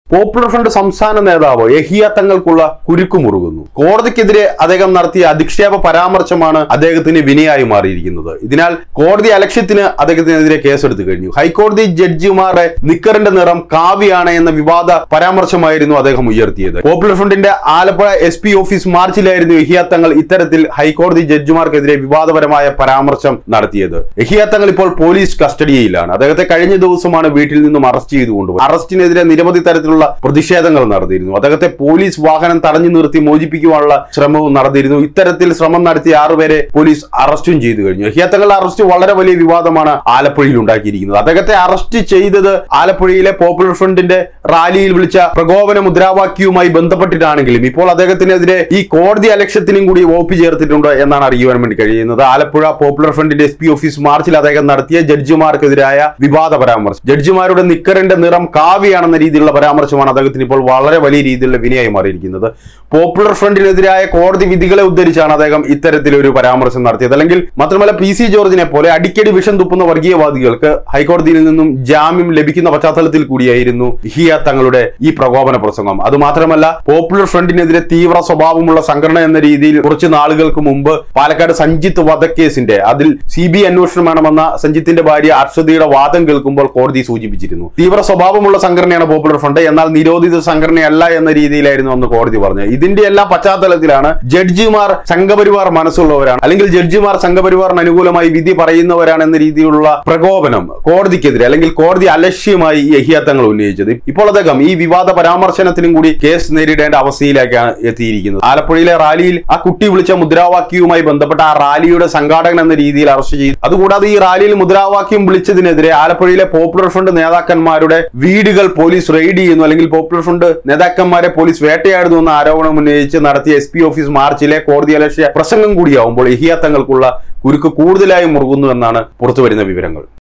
popular front സംസ്ഥാന നേതാവ് യഹിയ തങ്ങൾക്കുള്ള കുരുക്കു മുറുകുന്നു കോടതിക്കെതിരെ അദ്ദേഹം നടത്തിയ അധിക്ഷേപ പരാമർശമാണ് അദ്ദേഹത്തിന് വിനയായി മാറിയിരിക്കുന്നത് ഇതിനാൽ കോടതി അലക്ഷ്യത്തിന് അദ്ദേഹത്തിനെതിരെ കേസെടുത്തു കഴിഞ്ഞു ഹൈക്കോടതി ജഡ്ജിമാരുടെ നിക്കറിന്റെ നിറം കാവിയാണ് എന്ന വിവാദ പരാമർശമായിരുന്നു അദ്ദേഹം ഉയർത്തിയത് പോപ്പുലർ ഫ്രണ്ടിന്റെ ആലപ്പുഴ എസ് പി ഓഫീസ് മാർച്ചിലായിരുന്നു യഹിയ തങ്ങൾ ഇത്തരത്തിൽ ഹൈക്കോടതി ജഡ്ജിമാർക്കെതിരെ വിവാദപരമായ പരാമർശം നടത്തിയത് യഹിയ തങ്ങൾ ഇപ്പോൾ പോലീസ് കസ്റ്റഡിയിലാണ് അദ്ദേഹത്തെ കഴിഞ്ഞ ദിവസമാണ് വീട്ടിൽ നിന്നും അറസ്റ്റ് ചെയ്തു കൊണ്ടുപോയി അറസ്റ്റിനെതിരെ നിരവധി തരത്തിലുള്ള പ്രതിഷേധങ്ങൾ നടന്നിരുന്നു അദ്ദേഹത്തെ പോലീസ് വാഹനം തടഞ്ഞു നിർത്തി മോചിപ്പിക്കുവാനുള്ള ശ്രമവും നടന്നിരുന്നു ഇത്തരത്തിൽ ശ്രമം നടത്തിയ ആറുപേരെ പോലീസ് അറസ്റ്റും ചെയ്തു കഴിഞ്ഞു യഹിയ തങ്ങളുടെ അറസ്റ്റ് വളരെ വലിയ വിവാദമാണ് ആലപ്പുഴയിൽ ഉണ്ടാക്കിയിരിക്കുന്നത് അദ്ദേഹത്തെ അറസ്റ്റ് ചെയ്തത് ആലപ്പുഴയിലെ പോപ്പുലർ ഫ്രണ്ടിന്റെ റാലിയിൽ വിളിച്ച പ്രകോപന മുദ്രാവാക്യവുമായി ബന്ധപ്പെട്ടിട്ടാണെങ്കിലും ഇപ്പോൾ അദ്ദേഹത്തിനെതിരെ ഈ കോടതി അലക്ഷ്യത്തിനും കൂടി വകുപ്പ് ചേർത്തിട്ടുണ്ട് എന്നാണ് അറിയുവാൻ വേണ്ടി കഴിയുന്നത് ആലപ്പുഴ പോപ്പുലർ ഫ്രണ്ടിന്റെ എസ് പി ഓഫീസ് മാർച്ചിൽ അദ്ദേഹം നടത്തിയ ജഡ്ജിമാർക്കെതിരായ വിവാദ പരാമർശം ജഡ്ജിമാരുടെ നിക്കറിന്റെ നിറം കാവിയാണെന്ന രീതിയിലുള്ള പരാമർശമാണ് അദ്ദേഹത്തിന് ഇപ്പോൾ വളരെ വലിയ രീതിയിലുള്ള വിനയായി മാറിയിരിക്കുന്നത് പോപ്പുലർ ഫ്രണ്ടിനെതിരായ കോടതി വിധികളെ ഉദ്ധരിച്ചാണ് അദ്ദേഹം ഇത്തരത്തിലൊരു പരാമർശം നടത്തിയത് അല്ലെങ്കിൽ മാത്രമല്ല പി സി ജോർജിനെ പോലെ അടിക്കടി വിഷം തുപ്പുന്ന വർഗീയവാദികൾക്ക് ഹൈക്കോടതിയിൽ നിന്നും ജാമ്യം ലഭിക്കുന്ന പശ്ചാത്തലത്തിൽ കൂടിയായിരുന്നു ഹിയ തങ്ങളുടെ ഈ പ്രകോപന പ്രസംഗം അത് മാത്രമല്ല പോപ്പുലർ ഫ്രണ്ടിനെതിരെ തീവ്ര സ്വഭാവമുള്ള സംഘടന എന്ന രീതിയിൽ കുറച്ച് നാളുകൾക്ക് മുമ്പ് പാലക്കാട് സഞ്ജിത്ത് വധക്കേസിന്റെ അതിൽ സി ബി അന്വേഷണം വേണമെന്ന സഞ്ജിത്തിന്റെ ഭാര്യ അർഷദയുടെ വാദം കേൾക്കുമ്പോൾ കോടതി സൂചിപ്പിച്ചിരുന്നു തീവ്ര സ്വഭാവമുള്ള സംഘടനയാണ് പോപ്പുലർ ഫ്രണ്ട് എന്നാൽ നിരോധിത സംഘടനയല്ല എന്ന രീതിയിലായിരുന്നു അന്ന് കോടതി പറഞ്ഞത് ഇതിന്റെ എല്ലാ പശ്ചാത്തലത്തിലാണ് ജഡ്ജിമാർ സംഘപരിവാർ മനസ്സുള്ളവരാണ് അല്ലെങ്കിൽ ജഡ്ജിമാർ സംഘപരിവാറിന് അനുകൂലമായി വിധി പറയുന്നവരാണ് എന്ന രീതിയിലുള്ള പ്രകോപനം കോടതിക്കെതിരെ അല്ലെങ്കിൽ കോടതി അലക്ഷ്യമായി ഈ യഹിയാത്തങ്ങൾ ഉന്നയിച്ചത് ഇപ്പോൾ അദ്ദേഹം ഈ വിവാദ പരാമർശനത്തിനും കൂടി കേസ് നേരിടേണ്ട അവസ്ഥയിലേക്കാണ് എത്തിയിരിക്കുന്നത് ആലപ്പുഴയിലെ റാലിയിൽ ആ കുട്ടി വിളിച്ച മുദ്രാവാക്യവുമായി ബന്ധപ്പെട്ട ആ റാലിയുടെ സംഘാടകൻ എന്ന രീതിയിൽ അറസ്റ്റ് ചെയ്തു അതുകൂടാതെ ഈ റാലിയിൽ മുദ്രാവാക്യം വിളിച്ചതിനെതിരെ ആലപ്പുഴയിലെ പോപ്പുലർ ഫ്രണ്ട് നേതാക്കന്മാരുടെ വീടുകൾ പോലീസ് റെയ്ഡ് ചെയ്യുന്നു അല്ലെങ്കിൽ പോപ്പുലർ ഫ്രണ്ട് നേതാക്കന്മാരെ പോലീസ് വേട്ടയാടുന്നു എന്ന ആരോപണം ഉന്നയിച്ച് നടത്തിയ എസ് പി ഓഫീസ് മാർച്ചിലെ കോടതി അലക്ഷ്യ പ്രസംഗം കൂടിയാവുമ്പോൾ യഹിയാത്തങ്ങൾക്കുള്ള കുരുക്ക് കൂടുതലായി മുറുകുന്നു എന്നാണ് പുറത്തുവരുന്ന വിവരങ്ങൾ